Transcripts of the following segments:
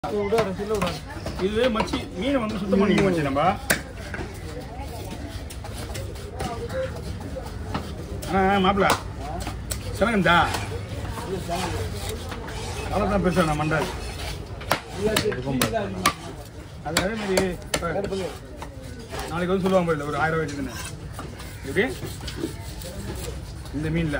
இது மச்சி மீனை வந்து சுத்தம் பண்ணிக்க மச்சி நம்ம ஆ மாப்பிள சிறங்கந்தா அவ்வளோதான் பேசுகிறேன் நான் மண்டாது அது அதே மாதிரி இப்ப நாளைக்கு வந்து சொல்லுவாங்க பாருல, ஒரு ஆயிரம் ரூபாய் வச்சுதுன்னு எப்படி இந்த மீனில்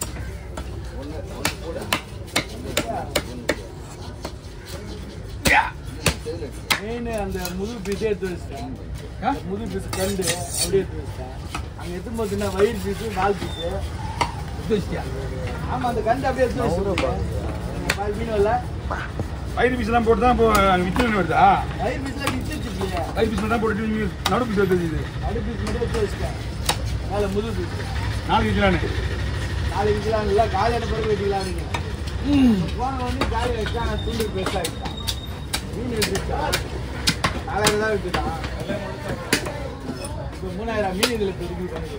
மெயின் அந்த முதுகு பீஸே எடுத்து வச்சிட்டேன் முதுகு பீஸ் கண்டு அப்படியே எடுத்து வச்சிட்டேன் அங்கே எடுத்து பார்த்தீங்கன்னா வயிறு பீஸு நாலு பீஸு எடுத்து வச்சிட்டியா ஆமாம் அந்த கண்டு அப்படியே எடுத்து வச்சிருக்கேன் பால் மீன் வரல வயிறு பீஸ்லாம் போட்டு தான் இப்போ விற்று வருதா வயிறு பீஸில் வித்து வச்சிருக்கீங்க வயிறு பீஸ்ல தான் போட்டு நீங்க நடு பீஸ் எடுத்து இது நடு பீஸ் மட்டும் எடுத்து வச்சிட்டேன் மேலே முதுகு பீஸ் நாளைக்கு விற்கலான்னு நாளைக்கு வைக்கலாம் இல்லை காலையில் பிறகு வைக்கலாம் நீங்கள் போன உடனே காலையில் வச்சா நான் தூண்டு பெருசாகிட்டான் மீன் எடுத்துச்சா காலையில் தான் விட்டுட்டான் இப்போ மூணாயிரம் மீன் இதில் திருப்பி பண்ணுது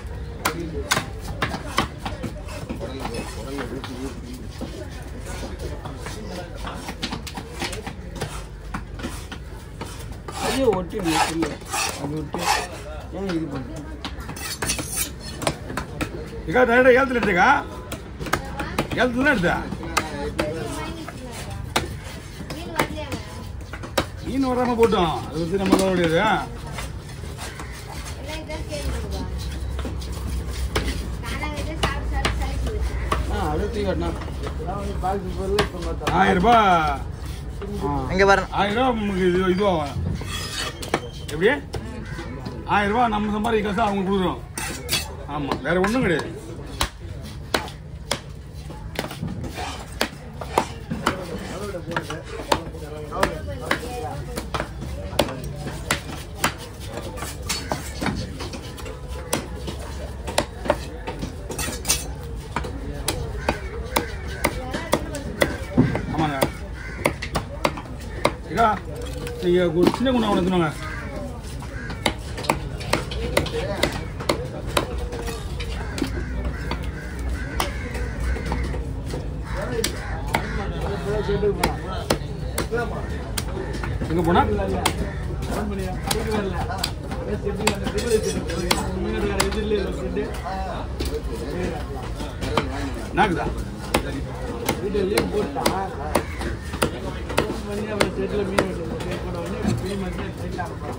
ஐயோ ஒட்டி இல்லை அது ஒட்டி ஏன் இது பண்ணுறேன் ಈಗ ಡೈರೆಕ್ಟ್ ಹೇಳ್ತೀನಿ ಇರ್ತೀಗ ಹೇಳ್ತೀನಿ ಇಡ್ತಾ ನೀನು ವರಾಮ போட்டு அது வந்து நம்ம சொல்ல முடியாது ஆ அப்படியே தூக்கி கட்டினா பாக்ஸ் பொருள் இப்போ பார்த்தா ஆயிரம் ரூபாய் இங்க பாரு ஆயிரம் ரூபாய் நமக்கு இது இதுவாகும் எப்படி ஆயிரம் ரூபாய் நம்ம சம்பாதிக்க காசு அவங்க கொடுக்குறோம் ஆமாம் வேற ஒன்றும் கிடையாது ஆமாங்க ஏக்கா நீங்கள் ஒரு சின்ன குண்டா ஒன்று எடுத்துனாங்க எங்கே போனா ஃபோன் பண்ணியா தூக்கி வரல செட்டு அந்த திமிரு செட்டு முன்னாடி வேற இது இல்லை செட்டு நாக்குதா வீட்டில் லீவ் போட்டான் ஃபோன் பண்ணி அவன் செட்டில் மீன் வெட்டு போன உடனே மீன் வந்து செட்டாக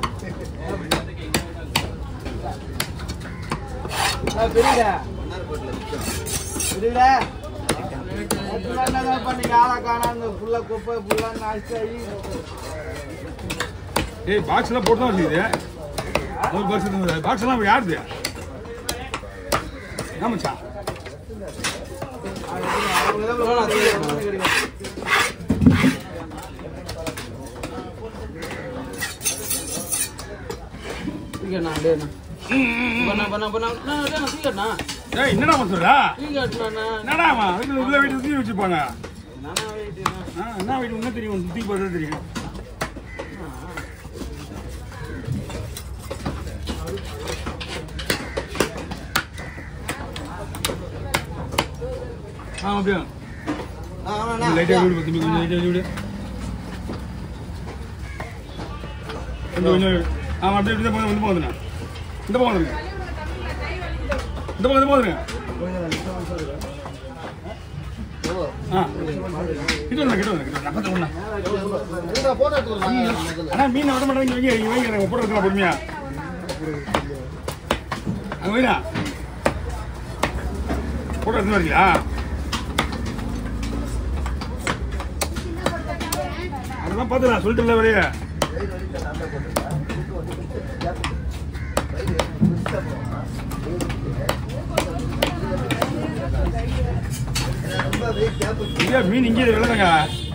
பெரியடா பெரியடா என்னதான் பண்ணீங்க ஆளை காணாங்க ஃபுல்லா குப்பை ஃபுல்லா நாச்சாயி ஏய் பாக்ஸ்லாம் போட்டு தான் வச்சுக்குது ஒரு பாக்ஸ் இருந்தது பாக்ஸ் எல்லாம் யாருது ஆமாச்சா ஏய் என்னடா சொல்றா என்னடா அவன் வீட்டுல உள்ள வீட்டு சுத்தி வச்சிருப்பாங்க ஆ, என்ன வீட்டு உன்ன தெரியும் சுத்தி பார்த்தா தெரியும் ஆ அப்படியா லைட்டா வீடு பத்தி கொஞ்சம் லைட்டா வீடு கொஞ்சம் கொஞ்சம் ஆமா அப்படியே இப்படி தான் வந்து போகுதுண்ணா இந்த பக்கம் வந்துருங்க இந்த பக்கம் வந்து போகுதுங்க ஆ கிட்ட வந்து கிட்ட வந்து கிட்ட வந்து ஒண்ணா அண்ணா மீன் விட மாட்டேன் இங்க வைங்க இங்க வைங்க எனக்கு போட்டு இருக்கலாம் பொறுமையா அங்க வைடா போட்டு எடுத்து வரீங்களா அதெல்லாம் பார்த்துக்கலாம் சொல்லிட்டு வரையே இங்கே மீன் இங்கே விழுதுங்க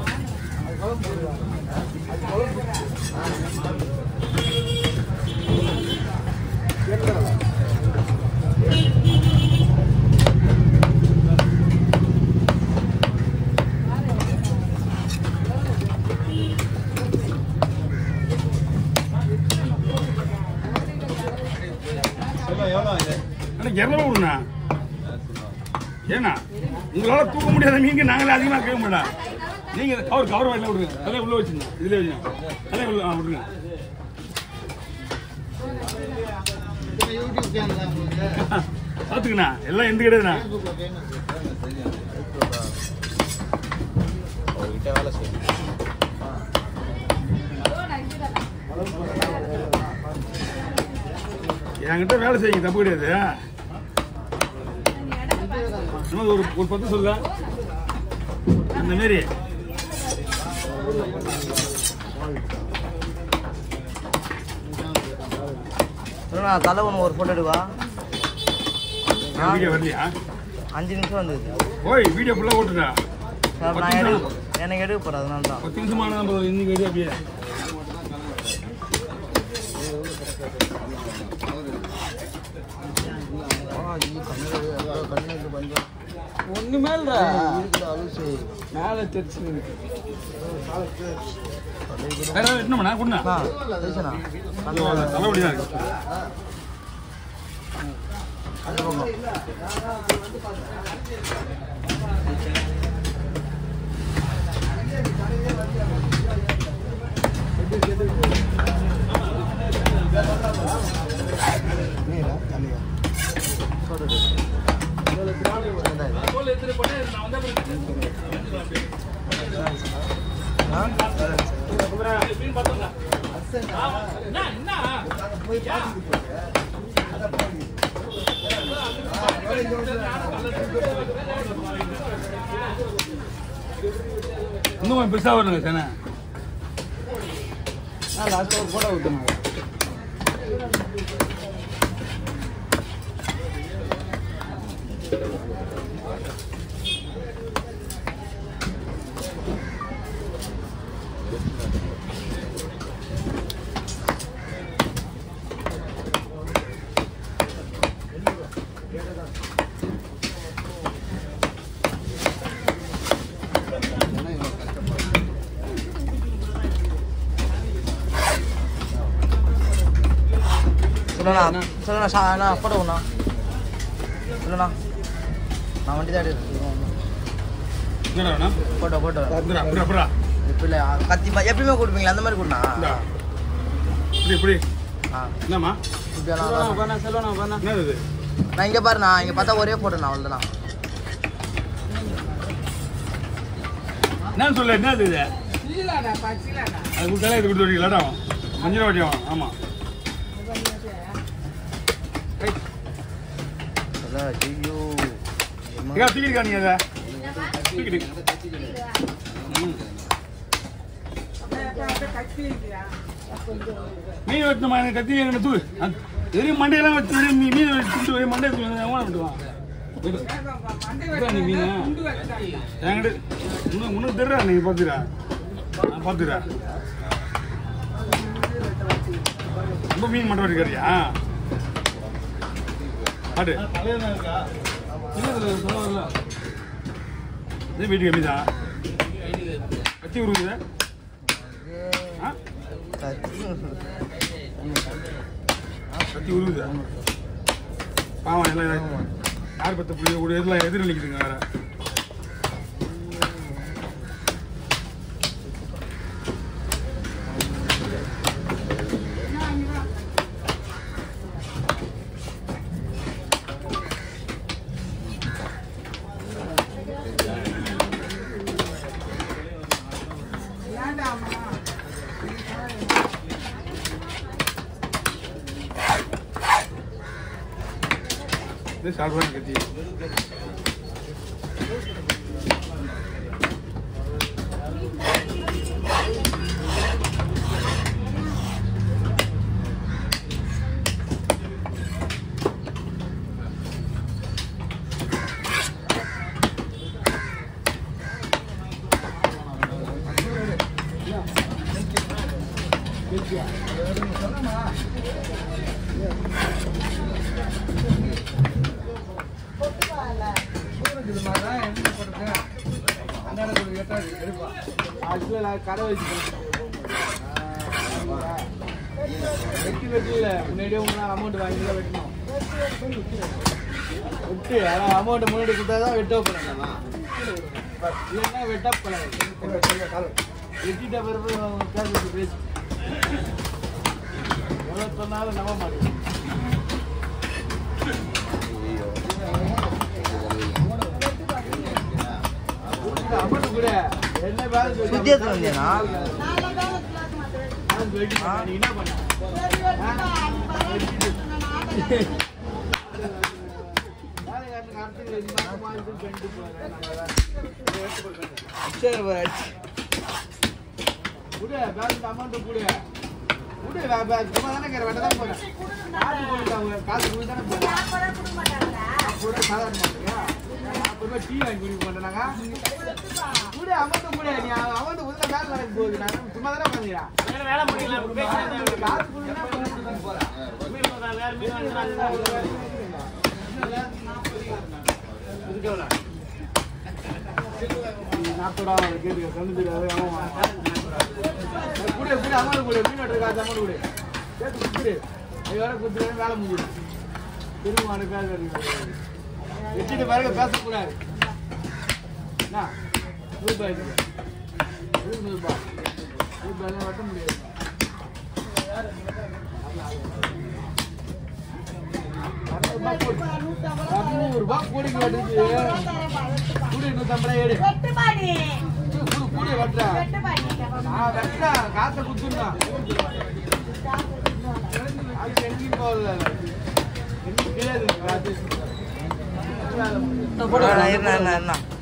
அண்ணா இரநூறு விடுண்ணா ஏண்ணா உங்களால் தூக்க முடியாத மீனுக்கு நாங்களே அதிகமாக கேட்க மாட்டோம் நீங்க கவர் கவர் வாயில விடுங்க அதே உள்ள வச்சுங்க இதுல வச்சுங்க அதே உள்ள ஆ, விடுங்க யூடியூப் சேனல் உங்களுக்கு பாத்துக்கண்ணா எல்லாம் எந்த கிடையாதுண்ணா ஃபேஸ்புக்கில் ஃபேமஸ் அவர்கிட்ட வேலை செய்யணும் என்கிட்ட வேலை செய்யுங்க தப்பு கிடையாது இன்னும் ஒரு ஒரு பத்து சொல்ல இந்த மாரி சொல்லுண்ணா தலை ஒன்று ஒரு ஃபோட்டோ எடுவா என் வீடியோ வரலையா அஞ்சு நிமிஷம் வந்தது ஓய் வீடியோ ஃபுல்லாக ஓட்டுடா சார் நான் எடு எனக்கு எடுக்க போகிறேன் அதனால தான் பத்து நிமிஷமான நம்ம இன்னைக்கு வெளியே அப்படியே ஒண்ணுமே இல்ல அலுசு மேல தெரிச்சு இருக்கு வேற ஏதாவது என்னம்மா கொடுண்ணா அண்ணா பேசுண்ணா தலைவலி தான் இருக்கு இன்னும் கொஞ்சம் பெருசாக வரணுங்க சேனை லாஸ்ட் ஒரு போட்டோ விட்டுனாங்க சொல்லுண்ணா சொல்லுண்ணா சா அண்ணா ஃபோட்டோ ஒண்ணா சொல்லுண்ணா நான் வண்டி தான் எடுத்து என்னடா வேணும் ஃபோட்டோ ஃபோட்டோ இந்தா, இப்படி அப்படிடா இப்போ இல்லை கத்தி மா- எப்பயுமே கொடுப்பீங்களா அந்த மாதிரி கொடுண்ணா இந்தா. இப்படி இப்படி ஆ என்னம்மா இப்படி எல்லாம் பண்ணா செல்வனா பண்ணா என்னது இது நான் இங்கே பாருண்ணா இங்கே பார்த்தா ஒரே ஃபோட்டோண்ணா அவ்வளோதான் என்னன்னு சொல்ல என்னது இது அது கொடுத்தாலே இது கொடுத்து வரைக்கும் லேட் ஆகும் அஞ்சு ரூபா வட்டி ஆகும் ஆமாம் ஐயோ ஏன் தூக்கிருக்கா நீங்க அதை தூக்கிட்டு ம். மீன் வெட்டணுமா எனக்கு கத்தி எனக்கு தூ அது வெறும் மண்டையெல்லாம் வச்சு வெறும் மீ- மீன் வச்சு வெறும் மண்டை எடுத்து எவனை விட்டுவான் நீ மீன் என்கிட்ட இன்னும் இன்னும் தெரியா நீங்க பார்த்துக்கிறா நான் பார்த்துக்கிறா ரொம்ப மீன் மட்டும் எடுக்கிறியா பாட்டு இது வீட்டுக்கு எப்படி தான் கத்தி உருகுதா ஆ கத்தி கத்தி உருகுதா பாவம் எல்லாம் யார் பத்த புரிய கூட இதெல்லாம் எதிர் நிற்குதுங்க வேற இது சால்வான் கத்தி ஆக்சுவலாக நான் கடை வச்சு வெட்டி வெட்டில முன்னாடியே உங்களை அமௌண்ட் வாங்கி தான் வெட்டணும் விட்டு ஆனால் அமௌண்ட் முன்னாடி கொடுத்தா தான் வெட்ட போகிறேன் இல்லைன்னா வெட்டப் கலர் வெட்டிட்ட பிறகு கேட்கறது பேசி எவ்வளோ சொன்னாலும் நம்ப மாட்டேன் அமௌண்ட் கூட என்ன வேலை சொல்லி சுத்தி எடுத்து வந்தியாண்ணா? அவன் வெட்டிட்டான். நீ என்ன பண்ண வேலைக்காரனுக்கு அர்த்தம் இந்த மாதிரி மாதிரி பண்ணிட்டு போறேன் சரி வராச்சு குடு பேலன்ஸ் அமௌண்ட் குடு குடு வே- வே- சும்மா தானே இருக்கிற வேண்டாம் தான் போறேன் காசு கொடுத்தாங்க காசு கொடுத்து தானே போறேன் கூட சாதாரண மாட்டியா நாற்பது ரூபாய் டீ வாங்கி குடிக்க மாட்டேனாங்க குடு அமௌண்ட் குடு நீ அமௌண்ட் கொடுத்தா வேலை நடக்க போகுது நான் சும்மா தானே பண்ணுறேன் வேலை முடியல காசு கொடுத்தா பண்ணிட்டு போறேன் வேற மீன் வாங்கினா நாற்பது ரூபா கேட்டுக்க கண்ணு தெரியாது ஆமாம் குடு குடு அமௌண்ட் குடு மீன் வெட்டுற காசு அமௌண்ட் குடு சேர்த்து குடு ஐயோட குடுத்து வேலை முடியும் திரும்ப அனுக்காது வச்சுட்டு பாருங்க பேசக்கூடாது என்ன நூறு ரூபாய் இருக்கு. நூறு நூறு ரூபாய் நூறு ரூபாய் வெட்ட முடியாது இரநூறுபா போடு. இரநூறுபா கூடிக்கு வெட்டுச்சு கூடி நூற்றம்பது ரூபாய் ஏடு கூடு கூடி வெட்டுறேன் நான் வெட்டுறேன் காசை கொடுத்துருந்தேன் அது எங்கேயும் போகல எங்கேயும் கிடையாது காசு வேலை முடியும் போடுவேன் இருந்தா இருந்தா